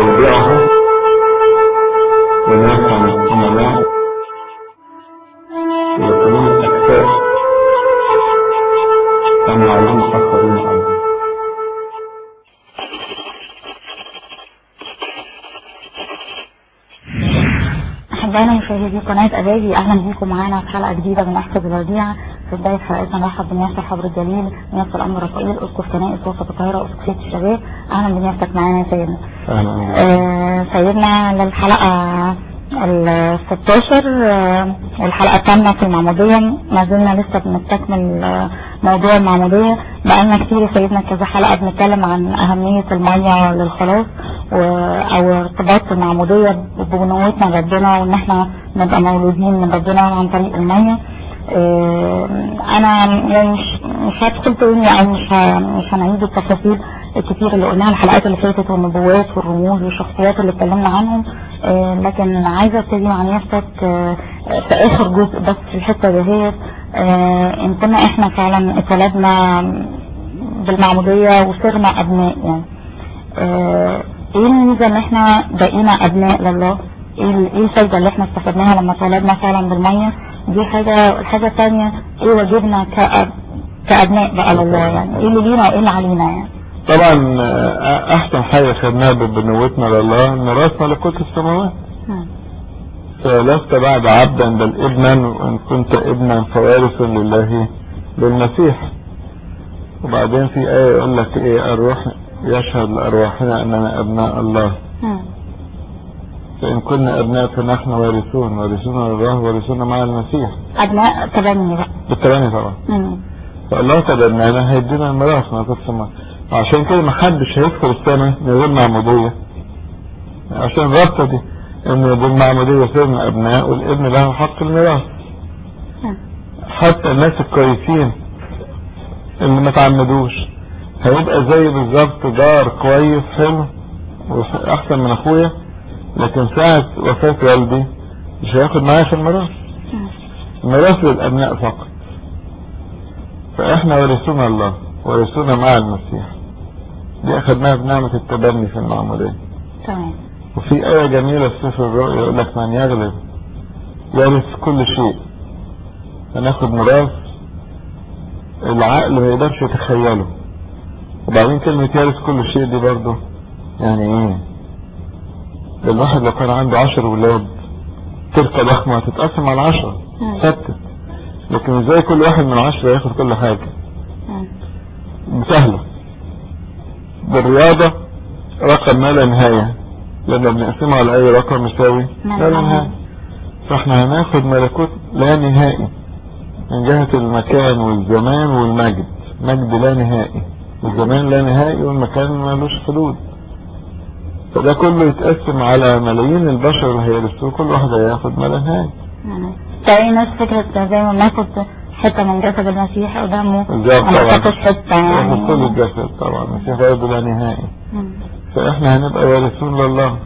نستودعه وناس أمناء يكونون أكفاء كما علم آخرين أيضا أحبائنا مشاهدي قناة أباجي أهلا بيكم معانا في حلقة جديدة من أحسب الوديعة في بداية حلقتنا نرحب بنيافة حبر الجليل نيافة الأمر رفائيل أسقف كنائس وسط القاهرة وأسقفية الشباب أهلا بنيافتك معانا يا سيدنا أهلا آه سيدنا للحلقة ال 16 آه الحلقة الثامنة في المعمودية ما زلنا لسه بنستكمل آه موضوع المعمودية بقالنا كتير يا سيدنا كذا حلقة بنتكلم عن أهمية المية للخلاص و- أو ارتباط المعمودية ببنوتنا لربنا وإن احنا نبقى مولودين من ربنا عن طريق المية آه، أنا يعني مش مش هدخل تاني أو مش ه- مش هنعيد التفاصيل الكتير اللي قلناها الحلقات اللي فاتت والنبوات والرموز والشخصيات اللي اتكلمنا عنهم آه، لكن عايزة ابتدي مع نفسك آه، في آخر جزء بس في الحتة دهيت آه، إن كنا إحنا فعلا اتولدنا بالمعمودية وصرنا أبناء يعني آه، ايه الميزة ان احنا بقينا ابناء لله ايه ال- ايه الفايدة اللي احنا استفدناها لما اتولدنا فعلا بالمية دي حاجة الحاجة الثانية ايه واجبنا كأب كأبناء بقى لله يعني ايه اللي لينا وايه اللي علينا يعني طبعا آه، أحسن حاجة خدناها ببنوتنا لله ميراث ملكوت السماوات مم. فلست بعد عبدا بل ابنا وان كنت ابنا فوارث لله بالمسيح وبعدين في آية يقول لك ايه الروح يشهد لأرواحنا أننا أبناء الله مم. فإن كنا أبناء فنحن وارثون وارثون لله وارثون مع المسيح ابناء تبني بقى بالتبني طبعا مم. فالله تبنانا هيدينا الميراث ملكوت السماوات عشان كده محدش هيدخل السنة من غير معمودية عشان الرابطة دي ان بالمعمودية صرنا ابناء والابن له حق الميراث مم. حتى الناس الكويسين اللي ما تعمدوش هيبقى زي بالظبط جار كويس حلو واحسن من اخويا لكن ساعة وفاة والدي مش هياخد معايا في الميراث مم. الميراث للابناء فقط فاحنا ورثونا الله ورثونا مع المسيح دي اخدناها بنعمة التبني في المعمودية تمام وفي آية جميلة في سفر الرؤيا يقول لك من يغلب يرث كل شيء هناخد ميراث العقل ما يقدرش يتخيله وبعدين كلمة يرث كل شيء دي برضه يعني ايه ده الواحد لو كان عنده عشر ولاد تركة ضخمة هتتقسم على عشرة مم. ثابتة لكن ازاي كل واحد من عشرة ياخد كل حاجة مم. سهلة بالرياضة رقم ما لا نهاية لما بنقسمه على اي رقم يساوي ما ما لا لا نهاية نهاية. فاحنا هناخد ملكوت لا نهائي من جهة المكان والزمان والمجد مجد لا نهائي الزمان لا نهائي والمكان ملوش حدود فده كله يتقسم على ملايين البشر اللي هيرثوه كل واحد هياخد ما لا نهاية مم. زي ناس فكرة زي ما بناخد حتة من جسد المسيح ودمه بالظبط ما طبعا ناخدش حتة ياخد كل يعني الجسد طبعا المسيح برضه لا نهائي مم. فاحنا هنبقى وارثون لله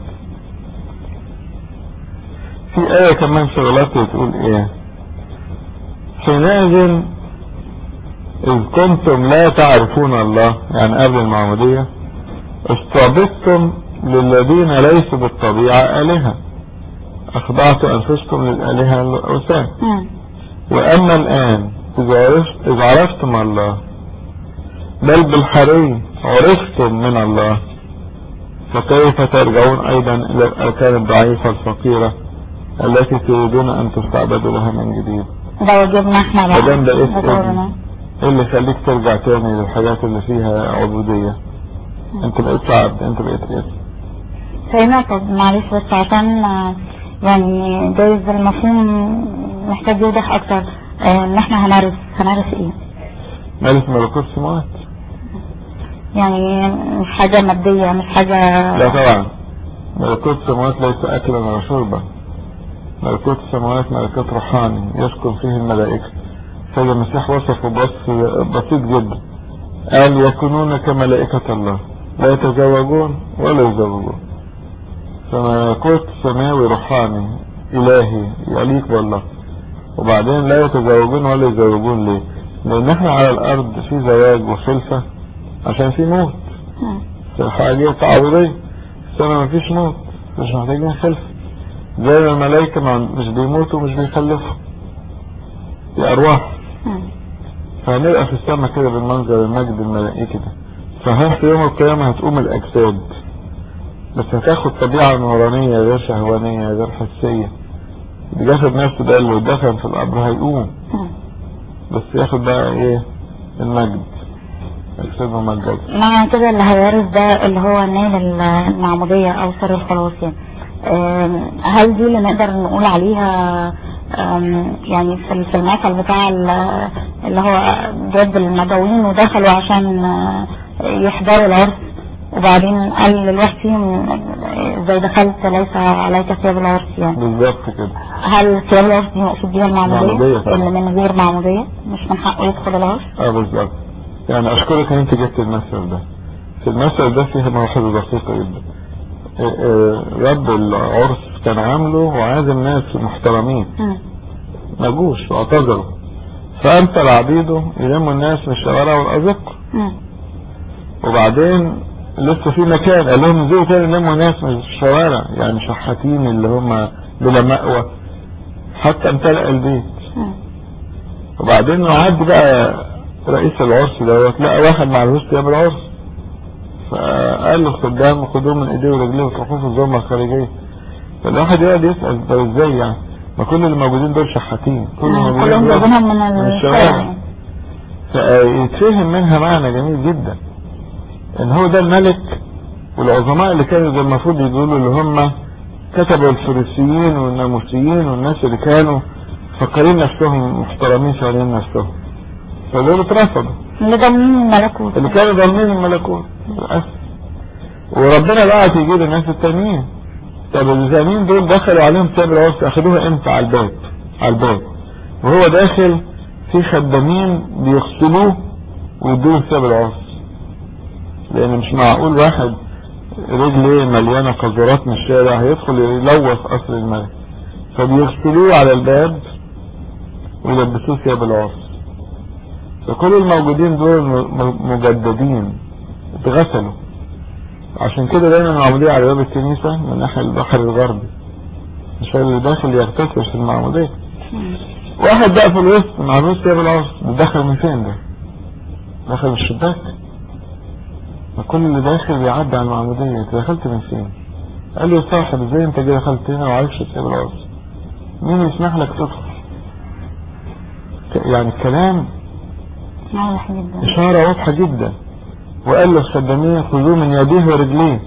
في آية كمان في غلطة تقول ايه حينئذ إذ كنتم لا تعرفون الله يعني قبل المعمودية استعبدتم للذين ليسوا بالطبيعة آلهة أخضعت أنفسكم للآلهة الأوثان مم. وأما الآن إذا عرفت إذا عرفتم الله بل بالحري عرفتم من الله فكيف ترجعون أيضا إلى الأركان الضعيفة الفقيرة التي تريدون أن تستعبدوا لها من جديد ده واجبنا احنا بقى مادام بقيت ده دورنا. ابن ايه اللي يخليك ترجع تاني للحاجات اللي فيها عبودية انت بقيت عبد انت بقيت ابن سيدنا طب معلش بس عشان آه، يعني جايز المفهوم محتاج يوضح اكتر آه، ان احنا هنرث هنرث ايه مالك ملكوت السماوات يعني مش حاجة مادية مش حاجة لا طبعا ملكوت السماوات ليس اكلا ولا شربا ملكوت السماوات ملكوت روحاني يسكن فيه الملائكة سيد المسيح وصفه بوصف بسيط جدا قال يكونون كملائكة الله لا يتزوجون ولا يزوجون فملكوت سماوي روحاني إلهي يليق بالله وبعدين لا يتزوجون ولا يزوجون ليه لأن احنا على الأرض في زواج وخلفة عشان في موت مم. في حاجة تعويضية السماء مفيش موت مش محتاجين خلف زي ما الملائكة ما- مش بيموتوا ومش بيخلفوا دي أرواح مم. فهنبقى في السماء كده بالمنظر المجد الملائكي ده صحيح في يوم القيامة هتقوم الأجساد بس هتاخد طبيعة نورانية غير شهوانية غير حسية الجسد نفسه ده اللي دفن في القبر هيقوم مم. بس ياخد بقى ايه المجد اجساد ممجدة معنى كده اللي هيورث ده اللي هو نيل المعمودية او سر الخلاص يعني آم، هل دي اللي نقدر نقول عليها آم، يعني في في المثل بتاع ال- اللي هو جاب المدعوين ودخلوا عشان آه، يحضروا العرس وبعدين قال للواحد فيهم آه، زي دخلت ليس عليك ثياب العرس يعني بالظبط كده هل ثياب العرس دي مقصود بيها معمودية المعمودية طبعا. اللي من غير معمودية مش من حقه يدخل العرس اه بالظبط يعني اشكرك ان انت جبت المثل ده في المثل ده فيه ملاحظة دقيقة جدا آه، آه، رب العرس كان عامله وعازم ناس محترمين مم. ما جوش واعتذروا فامثل عبيده يلموا الناس من الشوارع والازق مم. وبعدين لسه في مكان قال لهم انزلوا تاني يلموا ناس من الشوارع يعني شحاتين اللي هم بلا مأوى حتى امتلأ البيت مم. وبعدين يعدي بقى رئيس العرس دوت لقى واحد معلوش ثياب العرس فقال له الخدام خدوه من ايديه ورجليه وتروحوه في الزومة الخارجية فالواحد يقعد يسأل ده ازاي يعني ما كل اللي موجودين دول شحاتين كل اللي مم. موجودين كلهم دول جايبينهم من من الشارع الشوارع فيتفهم منها معنى جميل جدا ان هو ده الملك والعظماء اللي كانوا زي المفروض يقولوا اللي هم كتبوا الفريسيين والناموسيين والناس اللي كانوا فكرين نفسهم محترمين شايلين نفسهم فدول اترفضوا اللي ضامنين الملكوت اللي كانوا ضامنين الملكوت للأسف وربنا بقى يجيب الناس التانيين طب الزانين دول دخلوا عليهم ثياب العرس اخدوها امتى على الباب على الباب وهو داخل في خدامين بيغسلوه ويدوه ثياب العرس لان مش معقول واحد رجليه مليانة قذورات من الشارع هيدخل يلوث قصر الملك فبيغسلوه على الباب ويلبسوه ثياب العرس فكل الموجودين دول م- مجددين اتغسلوا عشان كده دايما المعمودية على باب الكنيسة من ناحية البحر الغربي عشان اللي داخل يغتسل في المعمودية مم. واحد بقى في الوسط معلوش ثياب العرس ده دخل من فين ده دخل من الشباك ما كل اللي داخل بيعدي على المعمودية انت دخلت من فين قال له يا صاحب ازاي انت جاي دخلت هنا وعايش ثياب العرس مين يسمح لك تدخل ك- يعني الكلام واضح جدا إشارة واضحة جدا وقال للخدامين خذوه من يديه ورجليه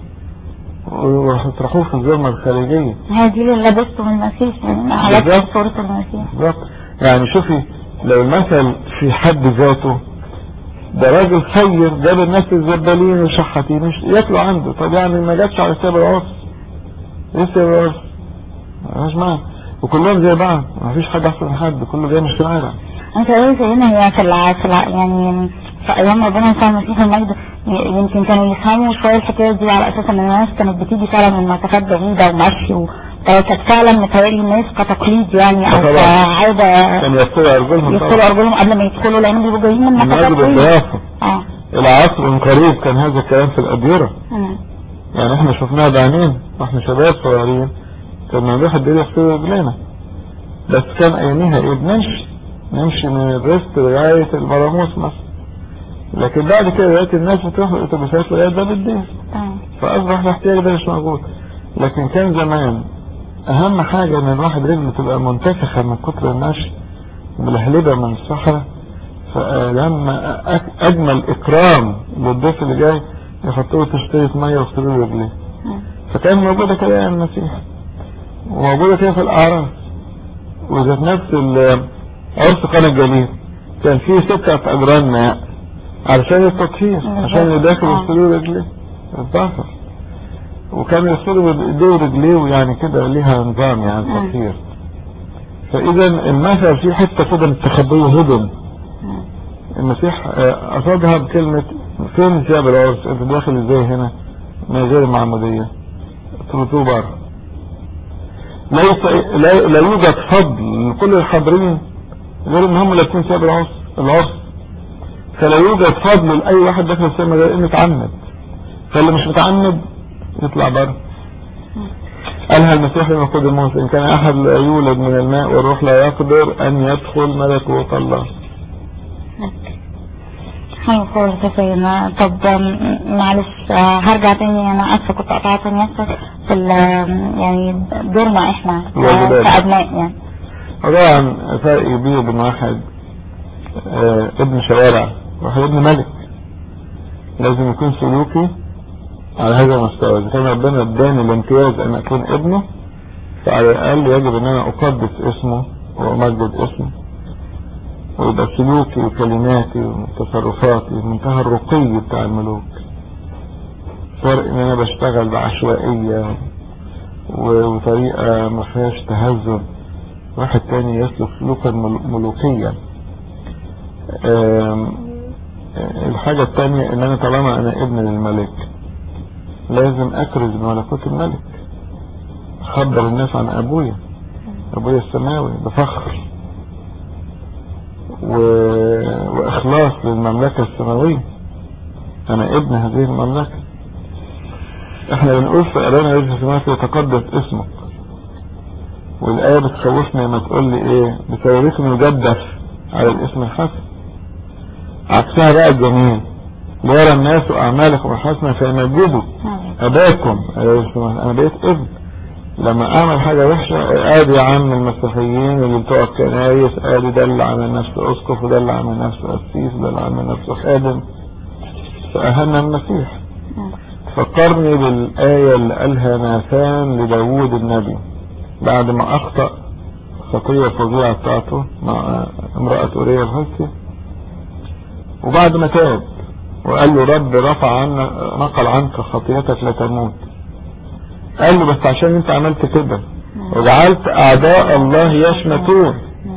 وتروحوه في الزرمة الخارجية هي دي اللي لبسته من المسيح يعني بالظبط. حالات صورة المسيح بالظبط يعني شوفي لو المثل في حد ذاته ده راجل خير جاب الناس الزبالين والشحاتين مش ياكلوا عنده طب يعني ما جاتش على سيب العرس ايه سيب العرس مش معنى وكلهم زي بعض ما فيش حد احسن من حد كله جاي من الشوارع انت ايه سيدنا هي في الع... في الع... يعني في ايام ربنا يسوع المسيح المجد ي- يمكن كانوا يفهموا شويه الحكايه دي على اساس ان الناس كانت بتيجي فعلا من مسافات بعيده ومشي و... كانت فعلا متهيألي الناس كتقليد يعني او طبعا. كعاده كان يغسلوا ارجلهم يغسلوا طبعا ارجلهم قبل ما يدخلوا لان بيبقوا جايين من من مسافات اجل بعيده الضيافة اه العصر قريب كان هذا الكلام في الأديرة مم. يعني احنا شفناها بعينين واحنا شباب صغيرين كنا نروح الدير يغسلوا رجلينا بس كان اياميها ايه بنمشي نمشي من الريست لغاية المراموس مثلا لكن بعد كده دلوقتي الناس بتروح الاتوبيسات لغاية باب الدير تمام فاصبح الاحتياج ده مش موجود لكن كان زمان اهم حاجة ان الواحد رجله تبقى منتفخة من كتر المشي ملهلبة من الصحراء فلما أك- اجمل اكرام للضيف اللي جاي يحطوه تشتري ميه ويغسلوا له رجليه مم. فكان موجودة كده يا المسيح وموجودة كده في الأعراس وذات نفس ال- عرس قنا الجليل كان فيه ستة أجران ماء علشان التطهير عشان يداخل آه. يغسلوا رجليه الظهر وكان يغسلوا بإيديه ورجليه ويعني كده ليها نظام يعني مم. تطهير فإذا المثل فيه حتة كده مستخبية هدن مم. المسيح آه، قصدها بكلمة فين ثياب العرس انت داخل ازاي هنا من غير معمودية ترطوه بره ليس لا, لا يوجد فضل لكل الحاضرين غير ان هم لابسين ثياب العرس العرس فلا يوجد فضل لاي واحد داخل السماء غير انه يتعمد فاللي مش متعمد يطلع بره قالها المسيح لمقود الموت إن كان أحد لا يولد من الماء والروح لا يقدر أن يدخل ملكوت الله حلو خالص يا سيدنا طب آم، معلش آه، هرجع تاني انا اسفه كنت قطعت نفسك في ال- آم، يعني دورنا احنا ك- الواجبات. كابناء يعني طبعا فرق كبير بين واحد آه، ابن شوارع واحد ابن ملك لازم يكون سلوكي على هذا المستوى إذا كان ربنا اداني الامتياز أن أكون ابنه فعلى الأقل يجب أن أنا أقدس اسمه وأمجد اسمه ويبقى سلوكي وكلماتي وتصرفاتي منتهى الرقي بتاع الملوك فرق ان انا بشتغل بعشوائية و- وطريقة ما فيهاش تهذب واحد تاني يسلك سلوكا مل- ملوكيا آم، الحاجة التانية ان انا طالما انا ابن للملك لازم اكرز بملكوت الملك اخبر الناس عن ابويا ابويا السماوي بفخر و... واخلاص للمملكة السماوية انا ابن هذه المملكة احنا بنقول في اعلان الذي في السماوات يتقدس اسمك والآية بتخوفنا لما تقول لي ايه بسببكم يجدف على الاسم الحسن عكسها بقى الجميل ليرى الناس اعمالكم الحسنة فيمجدوا اباكم الذي في السماوات. انا بقيت ابن لما اعمل حاجة وحشة ادي يا عم المسيحيين اللي بتوع الكنايس ادي ده اللي عامل نفسه اسقف وده اللي عامل نفسه قسيس وده اللي عامل نفسه خادم فاهنا المسيح فكرني بالآية اللي قالها ناثان لداوود النبي بعد ما أخطأ خطية فظيعة بتاعته مع امرأة أوريا الهلسي وبعد ما تاب وقال له رب رفع عنك نقل عنك خطيتك لا تموت قال له بس عشان انت عملت كده وجعلت أعداء الله يشمتون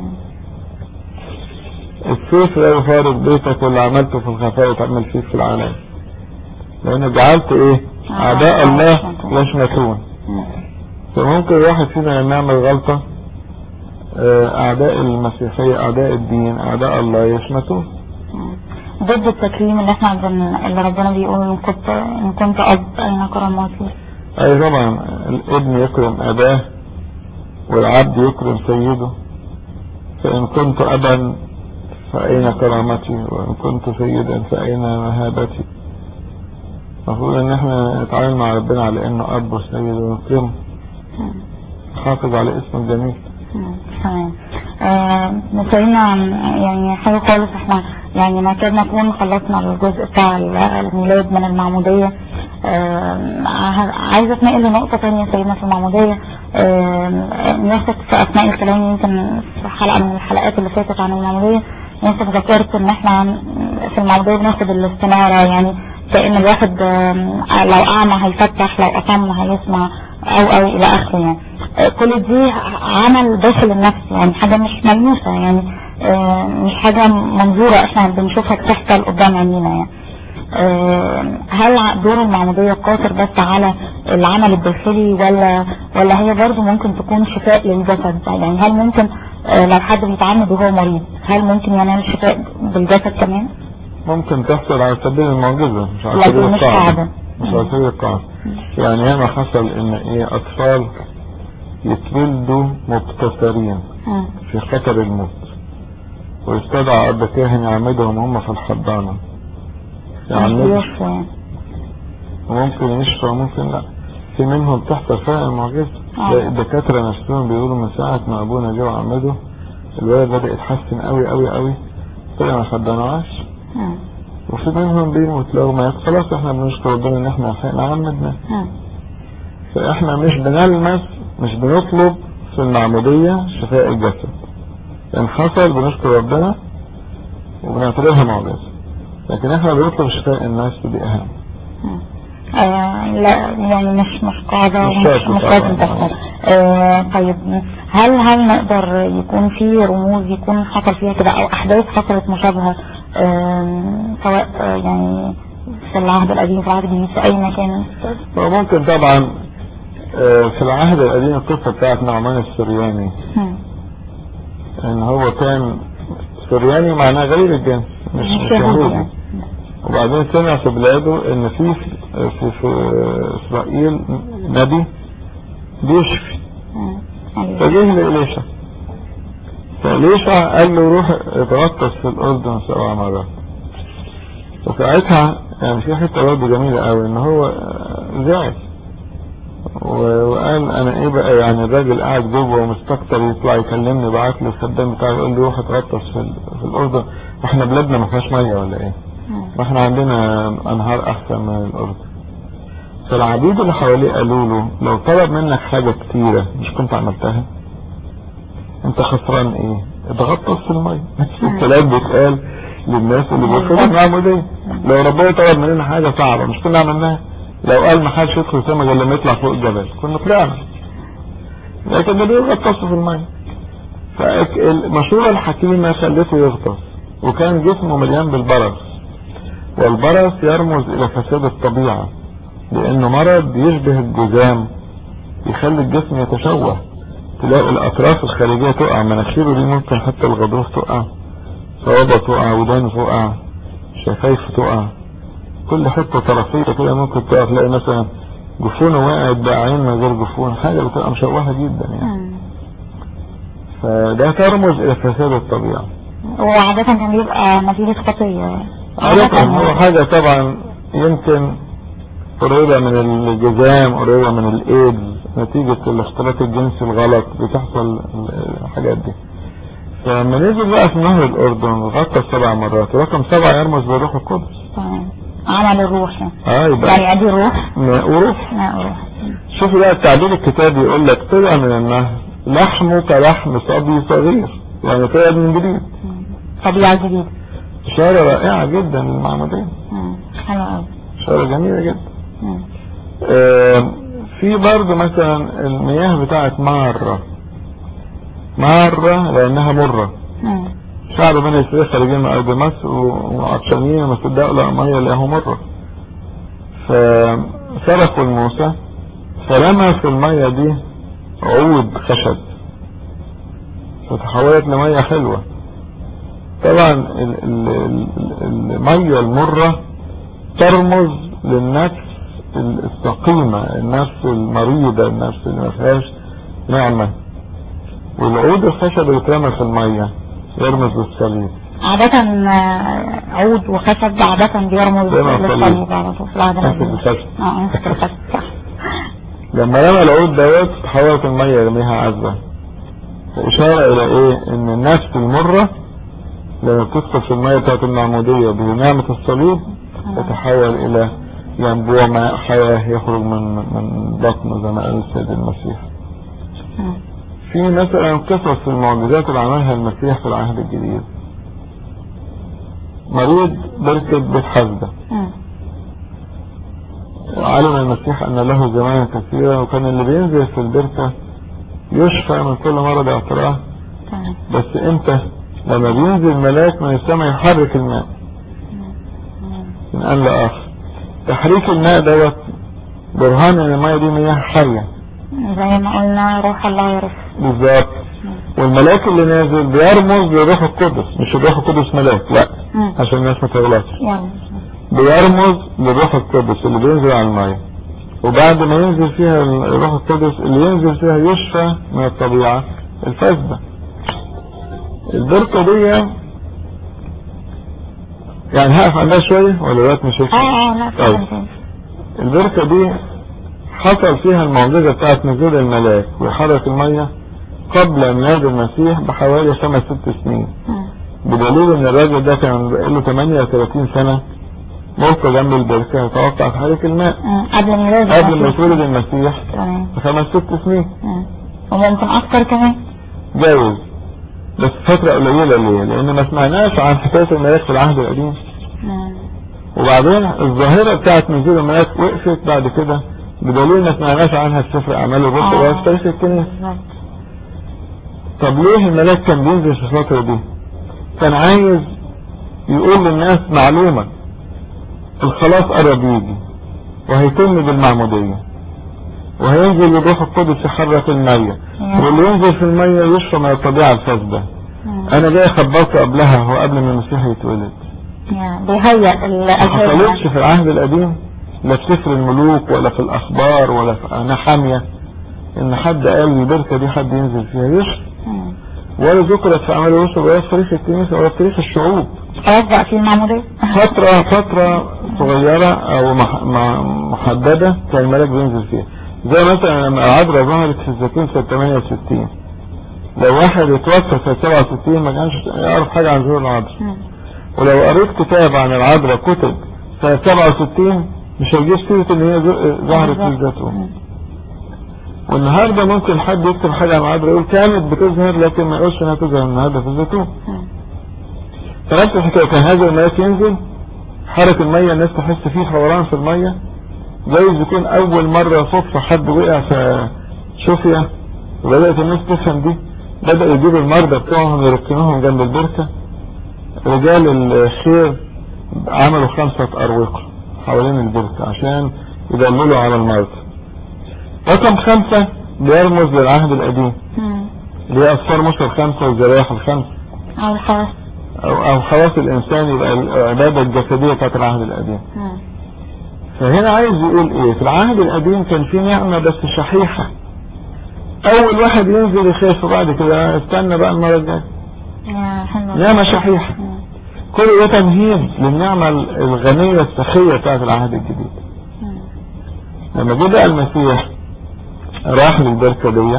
السيف لا يفارق بيتك واللي عملته في الخفاء تعمل فيه في العالم لأن جعلت ايه أعداء الله يشمتون فممكن الواحد فينا لما يعمل غلطة آه، أعداء المسيحية أعداء الدين أعداء الله يشمتون ضد التكريم اللي احنا بن... اللي ربنا بيقول ان كنت ان كنت اب اين كراماتي أي طبعا الابن يكرم أباه والعبد يكرم سيده فإن كنت أبا فأين كرامتي وإن كنت سيدا فأين مهابتي المفروض ان احنا نتعامل مع ربنا على انه اب وسيد ونكرمه نحافظ على اسمه الجميل مم، تمام آه، سيدنا يعني حلو خالص احنا يعني ما كاد نكون خلصنا الجزء بتاع ال- الميلاد من المعمودية آه، ع- عايزة اتنقل لنقطة تانية سيدنا في المعمودية آه، نفسك في أثناء الكلام يمكن في حلقة من الحلقات اللي فاتت عن المعمودية يمكن ذكرت ان احنا في المعمودية بناخد الاستنارة يعني كأن الواحد آم، لو أعمى هيفتح لو أصم هيسمع أو أو إلى آخره يعني آه، كل دي عمل داخل النفس يعني حاجة مش ملموسة يعني آه، مش حاجة منظورة احنا بنشوفها بتحصل قدام عينينا يعني آه، هل دور المعمودية قاصر بس على العمل الداخلي ولا ولا هي برضو ممكن تكون شفاء للجسد يعني هل ممكن آه، لو حد بيتعمد وهو مريض هل ممكن ينال شفاء بالجسد كمان؟ ممكن تحصل على سبيل المعجزة مش على لكن سبيل مش القاعدة قاعدة. مش على سبيل القاعدة يعني ياما حصل ان ايه اطفال يتولدوا مبتسرين مم. في خطر الموت ويستدعى اب كاهن يعمدهم هم في الحضانة مش يعمدوا بيوصوا يعني. وممكن يشفى وممكن لا في منهم تحصل فعلا المعجزة آه. تلاقي الدكاترة نفسهم بيقولوا من ساعة ما ابونا جه وعمده الولد بدأ يتحسن قوي قوي قوي طلع ما خدناش مم. وفي منهم بيموت لو مات خلاص احنا بنشكر ربنا ان احنا لحقنا عمدنا مم. فاحنا مش بنلمس مش بنطلب في المعمودية شفاء الجسد ان حصل بنشكر ربنا وبنعتبرها معجزة لكن احنا بنطلب شفاء الناس دي اهم مم. آه لا يعني مش مش قاعدة مش ومش شرط مش طبعاً. لازم تحصل آه طيب هل هل نقدر يكون في رموز يكون حصل فيها كده او احداث حصلت مشابهة آه سواء آه يعني في العهد القديم في العهد الجديد في اي مكان وممكن طبعا آه، في العهد القديم القصة بتاعت نعمان السرياني مم. ان هو كان سرياني معناه غريب الجنس مش مش مش يهودي يهودي يعني. وبعدين سمع في بلاده ان في في, في اسرائيل نبي بيشفي مم. ايوه فجه لإليشا فإليشا قال له روح اتغطس في الأردن سبع مرات فساعتها يعني في حتة برضه جميلة قوي ان هو زعل و- وقال انا ايه بقى يعني الراجل قاعد جوه ومستكتر يطلع يكلمني بعت لي الخدام بتاعي يقول لي روح اتغطس في, ال- في الاردن واحنا بلادنا ما فيهاش ميه ولا ايه مم. واحنا عندنا انهار احسن من الاردن فالعبيد اللي حواليه قالوا له لو طلب منك حاجة كتيرة مش كنت عملتها انت خسران ايه اتغطس في المية نفس الكلام بيتقال للناس اللي بيرفضوا المعمودية لو ربنا طلب مننا حاجة صعبة مش كنا عملناها لو قال ما حدش يدخل السما غير لما يطلع فوق الجبل كنا طلعنا لكن ده بيغطسوا في المية فالمشورة الحكيمة خلته يغطس وكان جسمه مليان بالبرص والبرص يرمز الى فساد الطبيعة لانه مرض يشبه الجذام يخلي الجسم يتشوه تلاقي الاطراف الخارجية تقع مناخيره دي ممكن حتى الغضروف تقع صوابه تقع ودانه تقع شفايفه تقع كل حتة طرفية كده ممكن تقع تلاقي مثلا جفونه وقعت بقى عين من غير جفون حاجة بتبقى مشوهة جدا يعني مم. فده ترمز الى فساد الطبيعة وعادة كان بيبقى نتيجة خطية عادة هو حاجة طبعا يمكن قريبة من الجزام قريبة من الايدز نتيجة الاختلاط الجنسي الغلط بتحصل الحاجات دي فلما نزل بقى في نهر الاردن غطى سبع مرات رقم سبعة يرمز بالروح القدس تمام عمل الروح يعني. اه يبقى يعني ادي روح ماء وروح لا روح شوفوا بقى التعبير الكتابي يقول لك طلع من النهر لحمه كلحم صبي صغير يعني طلع من جديد طبيعة جديدة إشارة رائعة جدا للمعمودية مم. حلو قوي إشارة جميلة جدا مم. آه، في برضه مثلا المياه بتاعت مارة مارة لأنها مرة مم. شعب بني إسرائيل خارجين من أرض مصر و- وعطشانين وما صدقوا لقوا مية لقاها مرة فصرخوا لموسى فرمى في المية دي عود خشب فتحولت لمية حلوة طبعا ال- ال- ال- المية المرة ترمز للنفس السقيمة النفس المريضة النفس اللي ما فيهاش نعمة والعود الخشب اللي اترمى في المية يرمز للصليب عادة آه، عود وخشب عادة بيرمز دايما الصليب. للصليب على طول في العهد نفس القديم. الخشب اه نفس الخشب صح لما رمى العود دوت تحولت المية يرميها عذبة إشارة إلى إيه؟ إن النفس المرة لما بتدخل في المية بتاعت المعمودية بنعمة الصليب تتحول إلى ينبوع ماء حياة يخرج من من بطنه زي ما قال السيد المسيح. مم. في مثلا قصص المعجزات اللي عملها المسيح في العهد الجديد. مريض بركة بيت حسدة مم. وعلم المسيح أن له زمانا كثيرا وكان اللي بينزل في البركة يشفى من كل مرض اعتراض تمام بس امتى لما بينزل ملاك من السماء يحرك الماء من آن لآخر تحريك الماء دوت برهان ان الماء دي مياه حية زي ما قلنا روح الله يرف بالظبط والملاك اللي نازل بيرمز للروح القدس مش الروح القدس ملاك لا مم. عشان الناس ما تغلطش يلا بيرمز للروح القدس اللي بينزل على المية وبعد ما ينزل فيها الروح القدس اللي ينزل فيها يشفى من الطبيعة الفاسدة البركة دي يعني هقف عندها شوية ولا دلوقتي مش هيك؟ اه اه لا طيب. فعلا البركة دي حصل فيها المعجزة بتاعت نزول الملاك وحرك المية قبل ميلاد المسيح بحوالي خمس ست سنين مم. بدليل ان الراجل ده كان له 38 سنة موقع جنب البركة يتوقع تحرك الماء مم. قبل ميلاد قبل ما المسيح. يتولد المسيح تمام بخمس ست سنين مم. وممكن اكتر كمان جاوز بس فترة قليلة ليه؟ لأن ما سمعناش عن حكاية الملاك في العهد القديم مم. وبعدين الظاهرة بتاعت نزول الملاك وقفت بعد كده بدليل ما سمعناش عنها في سفر أعمال الرسل آه. ولا في تاريخ الكنيسة بالظبط طب ليه الملاك كان بينزل في الفترة دي؟ كان عايز يقول للناس معلومة الخلاص قرب يجي وهيتم بالمعمودية وهينزل الروح القدس يحرك المية مم. واللي ينزل في المية يشفى من الطبيعة الفاسدة مم. انا جاي خبرت قبلها هو قبل ما المسيح يتولد يعني بيهيئ ما حصلتش الأشياء في العهد القديم لا في سفر الملوك ولا في الاخبار ولا في انا حامية ان حد قال البركة دي حد ينزل فيها يشرب مم. ولا ذكرت في اعمال الرسل ولا في تاريخ الكنيسة ولا في تاريخ الشعوب خلاص بقى في المعمودية فترة فترة صغيرة او مح- مع- محددة كان الملاك بينزل فيها زي مثلا لما العذراء ظهرت في الزيتون سنة 68 لو واحد اتوفى سنة 67 ما كانش يعرف حاجة عن ظهور العذراء مم. ولو قريت كتاب عن العذراء كتب سنة 67 مش هيجيب سيرة ان هي ز- ظهرت في الزيتون مم. والنهاردة ممكن حد يكتب حاجة عن العذراء يقول كانت بتظهر لكن ما يقولش انها تظهر النهاردة في الزيتون مم. فنفس الحكاية كان هذا الملاك ينزل حرك المية الناس تحس فيه فوران في المية جايز يكون أول مرة صدفة حد وقع في شوفيا وبدأت الناس تفهم دي بدأ يجيب المرضى بتوعهم يركنوهم جنب البركة رجال الخير عملوا خمسة أروقة حوالين البركة عشان يدللوا على المرضى رقم خمسة بيرمز للعهد القديم مم. اللي هي أسفار موسى الخمسة والذبائح الخمسة او الخلاص أو, أو خلاص الإنسان يبقى العبادة الجسدية بتاعت العهد القديم مم. فهنا عايز يقول إيه في العهد القديم كان في نعمة بس شحيحة أول واحد ينزل يخاف وبعد كده استنى بقى المرة الجاية يا حلو نعمة شحيحة مم. كل ده تمهيد للنعمة الغنية السخية بتاعت العهد الجديد مم. لما جه بقى المسيح راح للبركة دي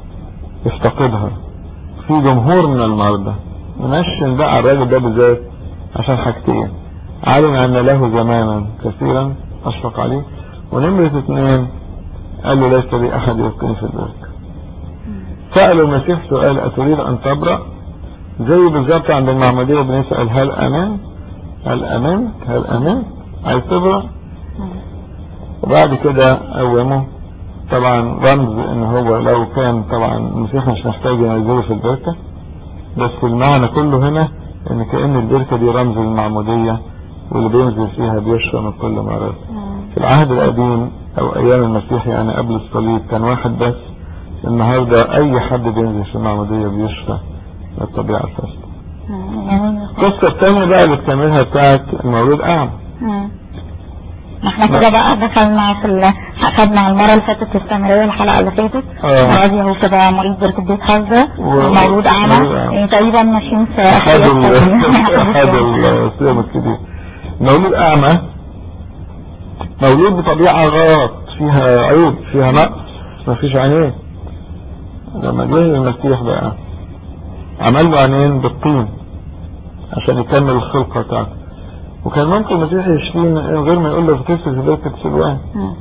يفتقدها في جمهور من المرضى منشن بقى الراجل ده بالذات عشان حاجتين علم ان له زمانا كثيرا اشفق عليه ونمرة اثنين قال له ليس لي احد يلقيني في البركة سأل المسيح سؤال اتريد ان تبرأ زي بالظبط عند المعمودية بنسأل هل امن هل امنت هل امنت عايز تبرأ مم. وبعد كده قومه طبعا رمز ان هو لو كان طبعا المسيح مش محتاج ينزله في البركة بس المعنى كله هنا ان كأن البركة دي رمز المعمودية واللي بينزل فيها بيشفى من كل مرض مم. في العهد القديم او ايام المسيح يعني قبل الصليب كان واحد بس النهاردة اي حد بينزل في المعمودية بيشفى من الطبيعة الفاسدة مم. جميل القصة الثانية بقى اللي بتكملها بتاعت المولود اعمى مم. ما احنا كده بقى دخلنا في ال... اخدنا المرة اللي فاتت استمرارية الحلقة اللي فاتت اه. وادي هو كده مريض بركة بيت حظة و- ومولود مولود اعمى أعمى. إيه، تقريبا ماشيين في احد أحد ال- احد الصيام الكبير مولود اعمى مولود بطبيعة غلط فيها عيوب فيها نقص ما فيش عينين لما جه المسيح بقى عمل له عينين بالطين عشان يكمل الخلقة بتاعته وكان ممكن المسيح يشفيه من غير ما يقول له اغتسل في بركة سلوان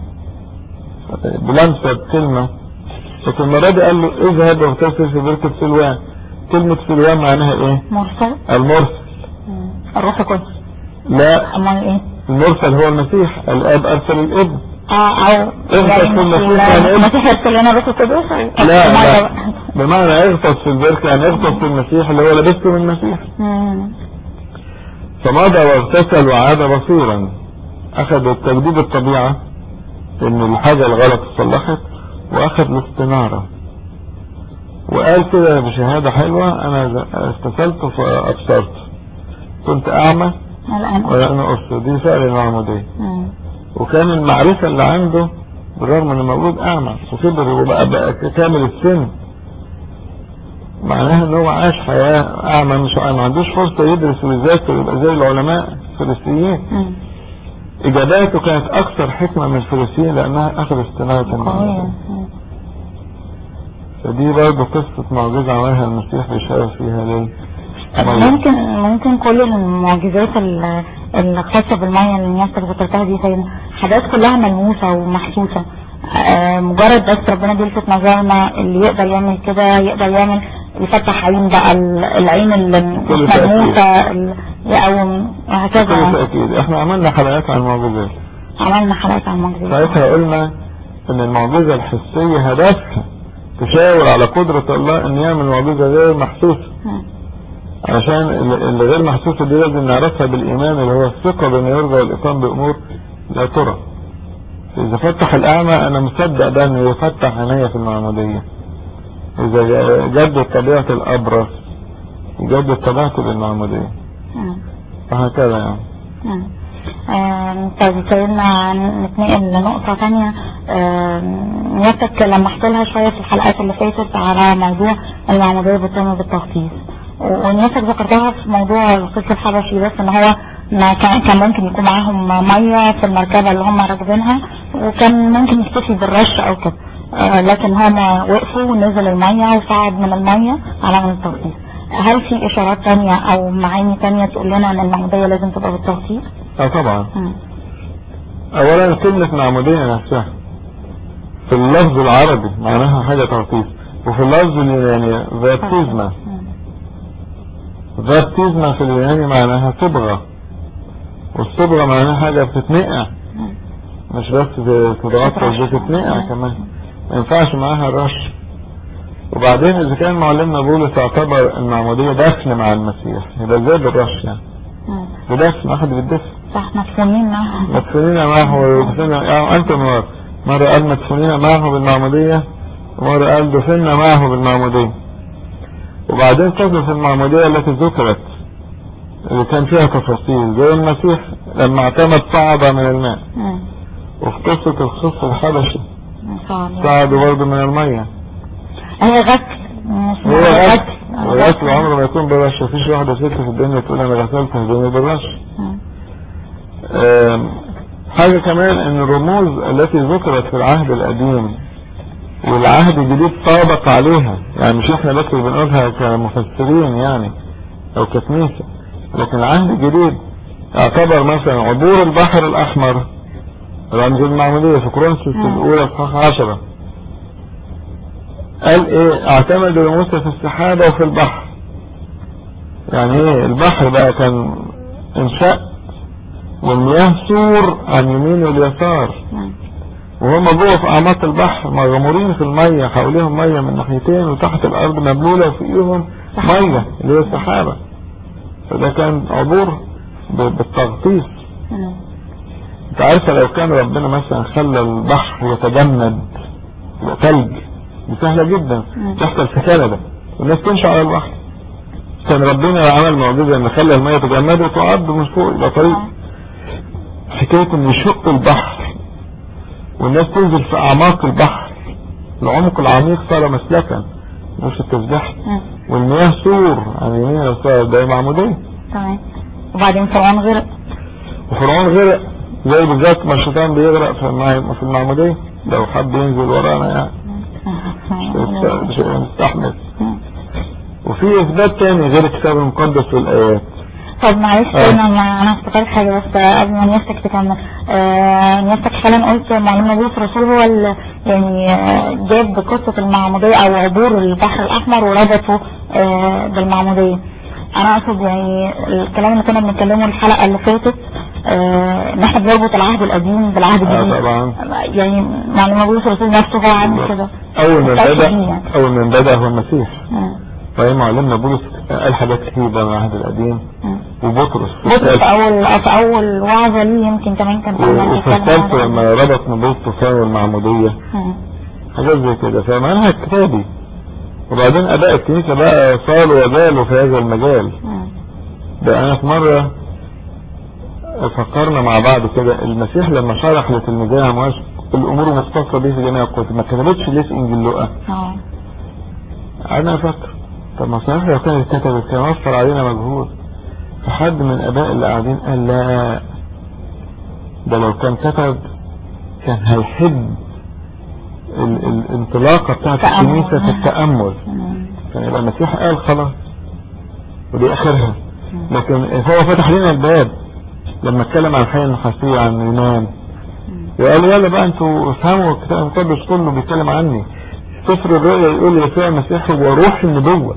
بلمسة بكلمة لكن المرة دي قال له اذهب واغتسل في بركة سلوان كلمة سلوان معناها ايه مرسل المرسل مم. الروح القدس لا امال ايه المرسل هو المسيح الاب ارسل الابن اه او اغطس في المسيح يعني ايه؟ المسيح يرسل لنا الروح القدس لا لا بمعنى اغطس في البركة يعني اغطس في المسيح اللي هو لبسته من المسيح مم. فمضى واغتسل وعاد بصيرا اخذ التجديد الطبيعة ان الحاجة الغلط اتصلحت واخذ الاستنارة وقال كده بشهادة حلوة انا استسلت فابصرت كنت اعمى الان وانا ابصر دي فعل المعمودية مم. وكان المعرفة اللي عنده بالرغم انه مولود اعمى وكبر وبقى بقى كامل السن معناها ان هو عاش حياة اعمى مش ما عندوش فرصة يدرس ويذاكر ويبقى زي العلماء الفلسطينيين مم. اجاباته كانت اكثر حكمة من الفلسطينيين لانها اخذ استنارة قوية المعمودية مم. فدي برضه قصة معجزة عملها المسيح بيشار فيها ليه ممكن ممكن كل المعجزات ال- الخاصة بالمية اللي الناس ذكرتها دي سيدنا حاجات كلها ملموسة ومحسوسة آه، مجرد بس ربنا بيلفت نظرنا اللي يقدر يعمل كده يقدر يعمل يفتح عين بقى ال- العين اللي بكل مش تأكيد. ملموسة ال- يقوم بكل وهكذا تأكيد احنا عملنا حلقات عن المعجزات عملنا حلقات عن المعجزات ساعتها قلنا ان المعجزة الحسية هدفها تشاور على قدرة الله ان يعمل معجزة غير محسوسة مم. علشان ال- اللي غير محسوسة دي لازم نعرفها بالإيمان اللي هو الثقة بما يرجى والإقام بأمور لا ترى إذا فتح الأعمى أنا مصدق ده إنه يفتح عينيا في المعمودية إذا جدد طبيعة الأبرص يجدد طبيعته بالمعمودية مم. وهكذا يعني مم. آم، طيب سيدنا نتنقل لنقطة تانية آم، نيتك لمحت لها شوية في الحلقات اللي فاتت على موضوع المعمودية بتتم بالتخصيص و- ونيتك ذكرتها في موضوع القس الحبشي بس ان هو ما كان كان ممكن يكون معاهم مية في المركبة اللي هم راكبينها وكان ممكن يكتفي بالرش او كده آه، لكن هم وقفوا ونزل المية وصعد من المية على من التخصيص هل في اشارات تانية او معاني تانية تقول لنا ان المعمودية لازم تبقى بالتخصيص؟ اه طبعا مم. اولا كلمة معمودية نفسها في اللفظ العربي معناها حاجة تغطيس وفي اللفظ اليوناني بابتيزما مم. بابتيزما في اليوناني معناها صبغة والصبغة معناها حاجة بتتنقع مم. مش بس تتغطى تترش. بتتنقع مم. كمان ما ينفعش معاها الرش وبعدين اذا كان معلمنا بولس اعتبر المعمودية دفن مع المسيح يبقى ازاي بالرش يعني مم. بدفن واحد بالدفن صح مفهومين معها مدفونين معه ويدفن يعني انتم مرة مرة قال مدفونين معه بالمعمودية ومرة قال دفنا معه بالمعمودية وبعدين قصة المعمودية التي ذكرت اللي كان فيها تفاصيل زي المسيح لما اعتمد صعد من الماء مم. وفي قصة الخص الحبشي صعب. صعدوا برضه من المية هي غسل مش هو مجرد غسل الغسل عمره ما يكون بالرش مفيش واحدة ست في الدنيا تقول انا غسلت هدومي بالرش مم. آم، حاجة كمان ان الرموز التي ذكرت في العهد القديم والعهد الجديد طابق عليها يعني مش احنا بس اللي بنقولها كمفسرين يعني او ككنيسة لكن العهد الجديد اعتبر مثلا عبور البحر الاحمر رمز المعمودية في كورنثوس مم. الاولى اصحاح عشرة قال ايه اعتمدوا لموسى في السحابة وفي البحر يعني ايه البحر بقى كان انشاء والمياه سور عن يمين واليسار مم. وهم جوه في اعماق البحر مغمورين في المية حواليهم مية من ناحيتين وتحت الارض مبلولة وفوقيهم مية اللي هي السحابة فده كان عبور ب- بالتغطيس مم. انت عارفة لو كان ربنا مثلا خلى البحر يتجمد يبقى ثلج دي سهلة جدا مم. تحصل في كندا والناس تمشي على البحر كان ربنا عمل معجزة ان خلى المية تجمد وتعد من فوق يبقى طريق حكاية ان يشق البحر والناس تنزل في اعماق البحر العمق العميق صار مسلكا مش التسبيح مم. والمياه سور عن يمين اليسار ده معمودية تمام وبعدين فرعون غرق وفرعون غرق زي بالذات ما الشيطان بيغرق في المع- في المعمودية لو حد ينزل ورانا يعني مم. مش مستحمل مم. وفي اثبات تاني غير الكتاب المقدس والايات طب معلش آه. انا ما انا افتكرت حاجه بس قبل ما نيافتك تكمل آه نيافتك فعلا قلت معلومه بولس الرسول هو اللي يعني آه، جاب قصه المعموديه او عبور البحر الاحمر وربطه آه بالمعموديه انا اقصد يعني الكلام اللي كنا بنتكلمه الحلقه اللي فاتت آه ان احنا بنربط العهد القديم بالعهد آه الجديد طبعا يعني معلومه بولس الرسول نفسه هو عامل كده اول من متأكد بدأ بيه يعني. اول من بدأ هو المسيح مم. فهي معلمنا بولس قال حاجات كتير بقى من العهد القديم مم. وبطرس بص في اول في اول وعظه ليه يمكن كمان كان و- كمان وفي بيتكلم الثالث عن- لما ربط نبوة الطوفان والمعمودية مم. حاجات زي كده فمنهج كتابي وبعدين اباء الكنيسة بقى صاروا وبالوا في هذا المجال مم. ده انا في مرة فكرنا مع بعض كده المسيح لما شرح لتلميذيه عمواس الامور مختصة به في جميع الكتب ما كتبتش ليه في انجيل لوقا اه انا فاكر طب ما صحيح لو كانت كتبت كان وفر علينا مجهود فحد من الاباء اللي قاعدين قال لا ده لو كان كتب كان هيحب ال- ال- الانطلاقة بتاعت تأمل. الكنيسة في التأمل مم. كان يبقى المسيح قال خلاص ودي اخرها لكن هو فتح لنا الباب لما اتكلم عن الحياة النحاسية عن اليونان وقال يلا بقى انتوا افهموا الكتاب المقدس كله بيتكلم عني سفر الرؤيا يقول يسوع المسيح هو روح النبوة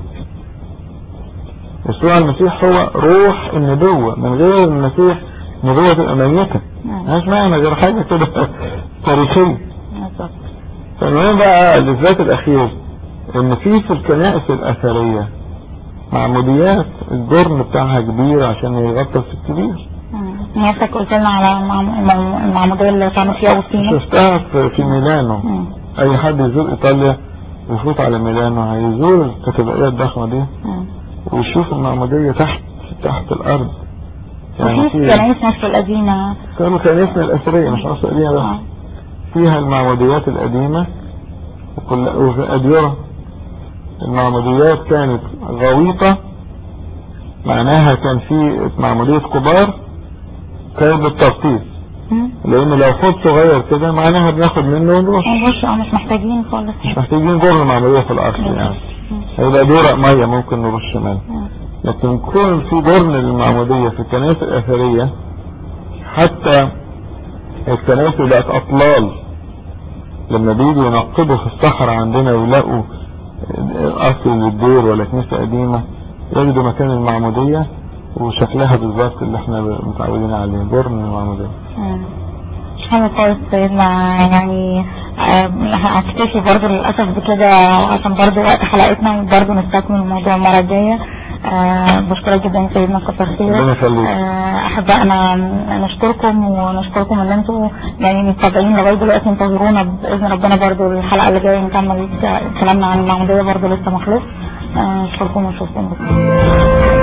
يسوع المسيح هو روح النبوة من غير المسيح نبوة تبقى ميتة مش معنى غير حاجة كده تاريخية بالظبط فالمهم بقى الإثبات الأخير إن في في الكنائس الأثرية معموديات الجرم بتاعها كبير عشان يغطس الكبير مم. نفسك قلت لنا على المعم- المعم- المعمودية اللي كانوا فيها أوسطينة شفتها في في ميلانو مم. أي حد يزور إيطاليا ويفوت على ميلانو هيزور الكاتدرائية الضخمة دي مم. ويشوف المعمودية تحت تحت الأرض يعني وفي في كنايس مصر القديمة كانوا كنيسنا الأثرية مش مصر القديمة بس آه. فيها المعموديات القديمة وكل وفي أديرة المعموديات كانت غويطة معناها كان في معمودية كبار كانت بالترطيب مم. لأن لو خد صغير كده معناها بناخد منه ونرش نخش اه مش محتاجين خالص مش محتاجين جرن معمودية في الأصل يعني هيبقى دورق مية ممكن نرش منه مم. لكن كون في جرن للمعمودية في الكنائس الأثرية حتى الكنائس اللي بقت أطلال لما بيجوا ينقبوا في الصحراء عندنا ويلاقوا أصل للدير ولا كنيسة قديمة يجدوا مكان المعمودية وشكلها بالظبط اللي احنا متعودين عليه جرن المعمودية مم. حلو خالص سيدنا يعني آه، هكتفي برضو للأسف بكده عشان برضو وقت حلقتنا وبرضو نستكمل الموضوع المرة الجاية آه، بشكرك جدا سيدنا كتر ربنا خيرك يخليك. آه، أحبائنا نشكركم ونشكركم ان انتوا يعني متابعين لغاية دلوقتي انتظرونا بإذن ربنا برضو الحلقة اللي جاية نكمل كلامنا عن المعمودية برضو لسه مخلص آه، نشكركم ونشوفكم بكرة